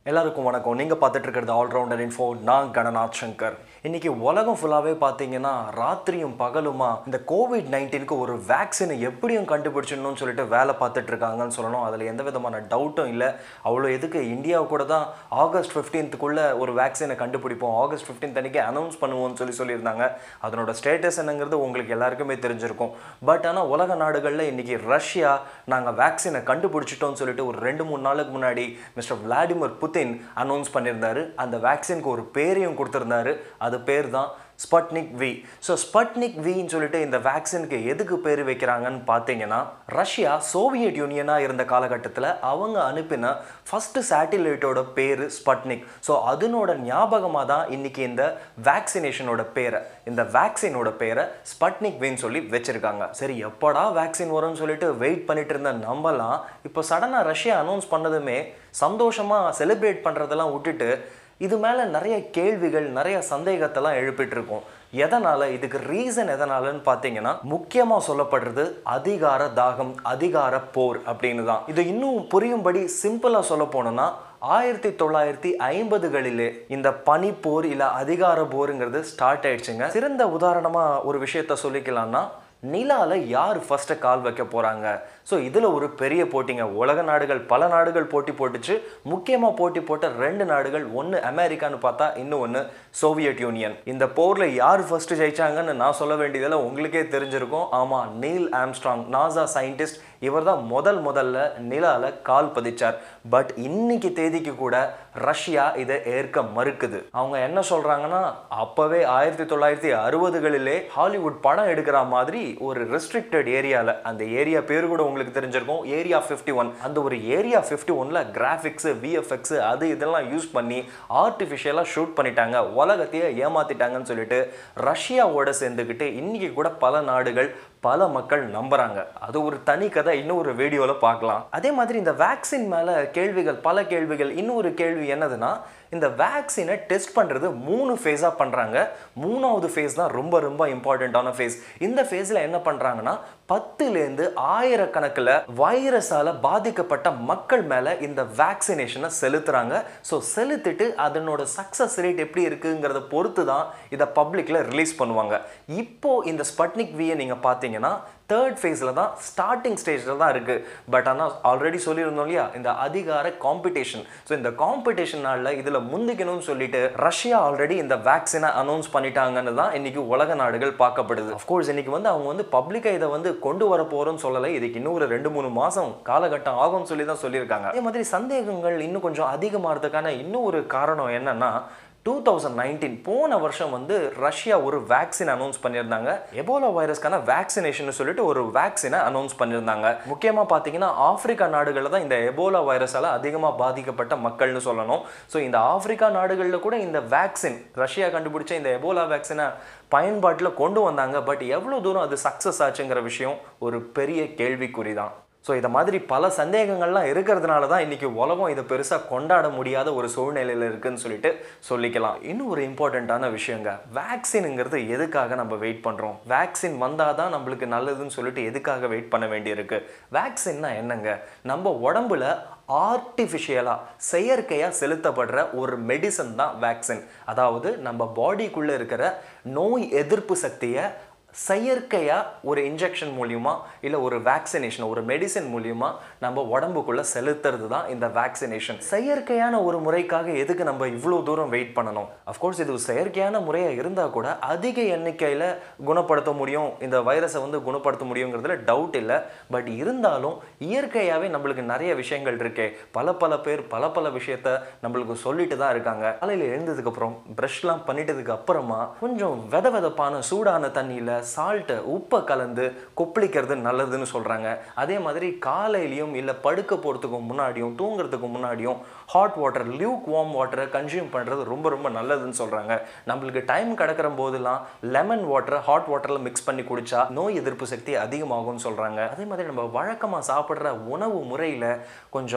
எல்லாருக்கும் வணக்கம் நீங்கள் பார்த்துட்டு இருக்கிறது ஆல்ரவுண்டர் இன்ஃபோ நான் கணநாத் சங்கர் இன்னைக்கு உலகம் ஃபுல்லாகவே பார்த்தீங்கன்னா ராத்திரியும் பகலுமா இந்த கோவிட் நைன்டீனுக்கு ஒரு வேக்சினை எப்படியும் கண்டுபிடிச்சிடணும்னு சொல்லிட்டு வேலை பார்த்துட்டு இருக்காங்கன்னு சொல்லணும் அதில் எந்த விதமான டவுட்டும் இல்லை அவ்வளோ எதுக்கு இந்தியாவை கூட தான் ஆகஸ்ட் ஃபிஃப்டீன்த்துக்குள்ளே ஒரு வேக்சினை கண்டுபிடிப்போம் ஆகஸ்ட் ஃபிஃப்டீன்த் அன்றைக்கி அனௌன்ஸ் பண்ணுவோம்னு சொல்லி சொல்லியிருந்தாங்க அதனோட ஸ்டேட்டஸ் என்னங்கிறது உங்களுக்கு எல்லாருக்குமே தெரிஞ்சிருக்கும் பட் ஆனால் உலக நாடுகளில் இன்னைக்கு ரஷ்யா நாங்கள் வேக்சினை கண்டுபிடிச்சிட்டோம்னு சொல்லிட்டு ஒரு ரெண்டு மூணு நாளுக்கு முன்னாடி மிஸ்டர் விளாடிமிர் புதின் அனௌன்ஸ் பண்ணியிருந்தாரு அந்த வேக்சினுக்கு ஒரு பேரையும் கொடுத்துருந்தாரு அது பேர் தான் ஸ்பட்னிக் வி ஸோ ஸ்பட்னிக் வின்னு சொல்லிட்டு இந்த வேக்சினுக்கு எதுக்கு பேர் வைக்கிறாங்கன்னு பார்த்தீங்கன்னா ரஷ்யா சோவியட் யூனியனாக இருந்த காலகட்டத்தில் அவங்க அனுப்பின ஃபஸ்ட்டு சேட்டிலைட்டோட பேர் ஸ்பட்னிக் ஸோ அதனோட ஞாபகமாக தான் இன்னைக்கு இந்த வேக்சினேஷனோட பேரை இந்த வேக்சினோட பேரை ஸ்பட்னிக் வின்னு சொல்லி வச்சிருக்காங்க சரி எப்படா வேக்சின் வரும்னு சொல்லிட்டு வெயிட் பண்ணிட்டு இருந்த நம்மலாம் இப்போ சடனாக ரஷ்யா அனௌன்ஸ் பண்ணதுமே சந்தோஷமாக செலிப்ரேட் பண்ணுறதெல்லாம் விட்டுட்டு இது மேலே நிறைய கேள்விகள் நிறைய சந்தேகத்தெல்லாம் எழுப்பிட்டு இருக்கோம் எதனால் இதுக்கு ரீசன் எதனாலன்னு பார்த்தீங்கன்னா முக்கியமாக சொல்லப்படுறது அதிகார தாகம் அதிகார போர் அப்படின்னு தான் இது இன்னும் புரியும்படி சிம்பிளாக சொல்ல போனோம்னா ஆயிரத்தி தொள்ளாயிரத்தி ஐம்பதுகளிலே இந்த பனிப்போர் இல்லை அதிகார போருங்கிறது ஸ்டார்ட் ஆயிடுச்சுங்க சிறந்த உதாரணமாக ஒரு விஷயத்த சொல்லிக்கலாம்னா நிலால யார் ஃபர்ஸ்ட் கால் வைக்க போறாங்க ஸோ இதில் ஒரு பெரிய போட்டிங்க உலக நாடுகள் பல நாடுகள் போட்டி போட்டுச்சு முக்கியமாக போட்டி போட்ட ரெண்டு நாடுகள் ஒன்று அமெரிக்கான்னு பார்த்தா இன்னும் ஒன்று சோவியட் யூனியன் இந்த போரில் யார் ஃபர்ஸ்ட் ஜெயிச்சாங்கன்னு நான் சொல்ல வேண்டியதில் உங்களுக்கே தெரிஞ்சிருக்கும் ஆமாம் நீல் ஆம்ஸ்ட்ராங் நாசா சயின்டிஸ்ட் இவர் தான் முதல் முதல்ல நிலால கால் பதிச்சார் பட் இன்னைக்கு தேதிக்கு கூட ரஷ்யா இதை ஏற்க மறுக்குது அவங்க என்ன சொல்றாங்கன்னா அப்பவே ஆயிரத்தி தொள்ளாயிரத்தி அறுபதுகளிலே ஹாலிவுட் படம் எடுக்கிற மாதிரி ஒரு ரெஸ்ட்ரிக்டட் ஏரியாவில் அந்த ஏரியா பேர் கூட உங்களுக்கு தெரிஞ்சிருக்கும் ஏரியா ஃபிஃப்டி ஒன் அந்த ஒரு ஏரியா ஃபிஃப்டி ஒன்ல கிராஃபிக்ஸு விஎஃப்எக்ஸ் அது இதெல்லாம் யூஸ் பண்ணி ஆர்டிஃபிஷியலாக ஷூட் பண்ணிட்டாங்க உலகத்தையே ஏமாத்திட்டாங்கன்னு சொல்லிட்டு ரஷ்யாவோட சேர்ந்துக்கிட்டு இன்னைக்கு கூட பல நாடுகள் பல மக்கள் நம்புறாங்க அது ஒரு தனி கதை இன்னும் ஒரு வீடியோவில் பார்க்கலாம் அதே மாதிரி இந்த வேக்சின் மேலே கேள்விகள் பல கேள்விகள் இன்னொரு கேள்வி என்னதுன்னா இந்த வேக்சினை டெஸ்ட் பண்ணுறது மூணு ஃபேஸாக பண்ணுறாங்க மூணாவது ஃபேஸ் தான் ரொம்ப ரொம்ப இம்பார்ட்டண்ட்டான ஃபேஸ் இந்த ஃபேஸில் என்ன பண்ணுறாங்கன்னா பத்துலேருந்து ஆயிரக்கணக்கில் வைரஸால் பாதிக்கப்பட்ட மக்கள் மேலே இந்த வேக்சினேஷனை செலுத்துகிறாங்க ஸோ செலுத்திட்டு அதனோட சக்ஸஸ் ரேட் எப்படி இருக்குங்கிறத பொறுத்து தான் இதை பப்ளிக்கில் ரிலீஸ் பண்ணுவாங்க இப்போ இந்த ஸ்பட்னிக் வியை நீங்கள் பார்த்தீங்கன்னா தேர்ட் ஃபேஸில் தான் ஸ்டார்டிங் ஸ்டேஜில் தான் இருக்குது பட் ஆனால் ஆல்ரெடி சொல்லியிருந்தோம் இல்லையா இந்த அதிகார காம்படிஷன் ஸோ இந்த காம்படிஷனால இதில் முந்திக்கணும்னு சொல்லிட்டு ரஷ்யா ஆல்ரெடி இந்த வேக்சினை அனௌன்ஸ் பண்ணிட்டாங்கன்னு தான் இன்னைக்கு உலக நாடுகள் பார்க்கப்படுது அஃப்கோர்ஸ் இன்னைக்கு வந்து அவங்க வந்து பப்ளிக்காக இதை வந்து கொண்டு வர போகிறோம்னு சொல்லலை இதுக்கு இன்னும் ஒரு ரெண்டு மூணு மாதம் காலகட்டம் ஆகும்னு சொல்லி தான் சொல்லியிருக்காங்க அதே மாதிரி சந்தேகங்கள் இன்னும் கொஞ்சம் அதிகமாகிறதுக்கான இன்னும் ஒரு காரணம் என்னன்னா டூ தௌசண்ட் நைன்டீன் போன வருஷம் வந்து ரஷ்யா ஒரு வேக்சின் அனௌன்ஸ் பண்ணியிருந்தாங்க எபோலா வைரஸ்க்கான வேக்சினேஷன் சொல்லிட்டு ஒரு வேக்சினை அனௌன்ஸ் பண்ணியிருந்தாங்க முக்கியமாக பார்த்தீங்கன்னா ஆப்பிரிக்கா நாடுகளில் தான் இந்த எபோலா வைரஸால் அதிகமாக பாதிக்கப்பட்ட மக்கள்னு சொல்லணும் ஸோ இந்த ஆப்பிரிக்கா நாடுகளில் கூட இந்த வேக்சின் ரஷ்யா கண்டுபிடிச்ச இந்த எபோலா வேக்சினை பயன்பாட்டில் கொண்டு வந்தாங்க பட் எவ்வளோ தூரம் அது சக்ஸஸ் ஆச்சுங்கிற விஷயம் ஒரு பெரிய கேள்விக்குறி தான் ஸோ இதை மாதிரி பல சந்தேகங்கள்லாம் இருக்கிறதுனால தான் இன்றைக்கி உலகம் இதை பெருசாக கொண்டாட முடியாத ஒரு சூழ்நிலையில் இருக்குன்னு சொல்லிட்டு சொல்லிக்கலாம் இன்னும் ஒரு இம்பார்ட்டண்ட்டான விஷயங்க வேக்சினுங்கிறது எதுக்காக நம்ம வெயிட் பண்ணுறோம் வேக்சின் வந்தால் தான் நம்மளுக்கு நல்லதுன்னு சொல்லிட்டு எதுக்காக வெயிட் பண்ண வேண்டியிருக்கு வேக்சின்னா என்னங்க நம்ம உடம்புல ஆர்டிஃபிஷியலாக செயற்கையாக செலுத்தப்படுற ஒரு மெடிசன் தான் வேக்சின் அதாவது நம்ம பாடிக்குள்ளே இருக்கிற நோய் எதிர்ப்பு சக்தியை செயற்கையாக ஒரு இன்ஜெக்ஷன் மூலியமா இல்லை ஒரு வேக்சினேஷன் ஒரு மெடிசன் மூலியமா நம்ம உடம்புக்குள்ள செலுத்துறது தான் இந்த வேக்சினேஷன் செயற்கையான ஒரு முறைக்காக எதுக்கு நம்ம இவ்வளோ தூரம் வெயிட் பண்ணணும் அஃப்கோர்ஸ் இது ஒரு செயற்கையான முறையாக இருந்தால் கூட அதிக எண்ணிக்கையில் குணப்படுத்த முடியும் இந்த வைரஸை வந்து குணப்படுத்த முடியுங்கிறதுல டவுட் இல்லை பட் இருந்தாலும் இயற்கையாகவே நம்மளுக்கு நிறைய விஷயங்கள் இருக்கே பல பல பேர் பல பல விஷயத்த நம்மளுக்கு சொல்லிட்டு தான் இருக்காங்க காலையில் எழுந்ததுக்கப்புறம் ப்ரஷ்லாம் பண்ணிட்டதுக்கு அப்புறமா கொஞ்சம் வெத வெதப்பான சூடான தண்ணியில் சால்ட்டை உப்பை கலந்து கொப்பளிக்கிறது நல்லதுன்னு சொல்கிறாங்க அதே மாதிரி காலையிலையும் இல்லை படுக்க போகிறதுக்கு முன்னாடியும் தூங்குறதுக்கு முன்னாடியும் ஹாட் வாட்டர் லியூக் வார்ம் வாட்டரை கன்சியூம் பண்ணுறது ரொம்ப ரொம்ப நல்லதுன்னு சொல்கிறாங்க நம்மளுக்கு டைம் கிடக்கிற போதெல்லாம் லெமன் வாட்டரை ஹாட் வாட்டரில் மிக்ஸ் பண்ணி குடிச்சா நோய் எதிர்ப்பு சக்தி அதிகமாகும்னு சொல்கிறாங்க அதே மாதிரி நம்ம வழக்கமாக சாப்பிட்ற உணவு முறையில் கொஞ்சம்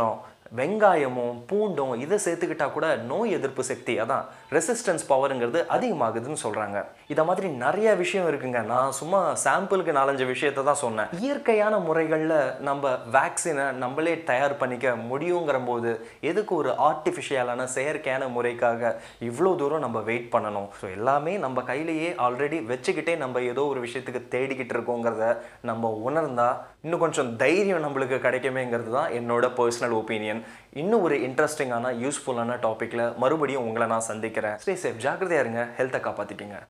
வெங்காயமும் பூண்டும் இதை சேர்த்துக்கிட்டா கூட நோய் எதிர்ப்பு சக்தி அதான் ரெசிஸ்டன்ஸ் பவருங்கிறது அதிகமாகுதுன்னு சொல்கிறாங்க இதை மாதிரி நிறைய விஷயம் இருக்குங்க நான் சும்மா சாம்பிளுக்கு நாலஞ்சு விஷயத்தை தான் சொன்னேன் இயற்கையான முறைகளில் நம்ம வேக்சினை நம்மளே தயார் பண்ணிக்க முடியுங்கிற போது எதுக்கு ஒரு ஆர்டிஃபிஷியலான செயற்கையான முறைக்காக இவ்வளோ தூரம் நம்ம வெயிட் பண்ணணும் ஸோ எல்லாமே நம்ம கையிலேயே ஆல்ரெடி வச்சுக்கிட்டே நம்ம ஏதோ ஒரு விஷயத்துக்கு தேடிக்கிட்டு இருக்கோங்கிறத நம்ம உணர்ந்தா இன்னும் கொஞ்சம் தைரியம் நம்மளுக்கு கிடைக்குமேங்கிறது தான் என்னோட பர்சனல் ஒப்பீனியன் இன்னும் ஒரு இன்ட்ரெஸ்டிங்கான யூஸ்ஃபுல்லான டாப்பிக்கில் மறுபடியும் உங்களை நான் சந்திக்கிறேன் ஸ்டே சேஃப் ஜாக்கிரதையா இருங்க ஹெல்த்தை காப்பாற்றிக்கிங்க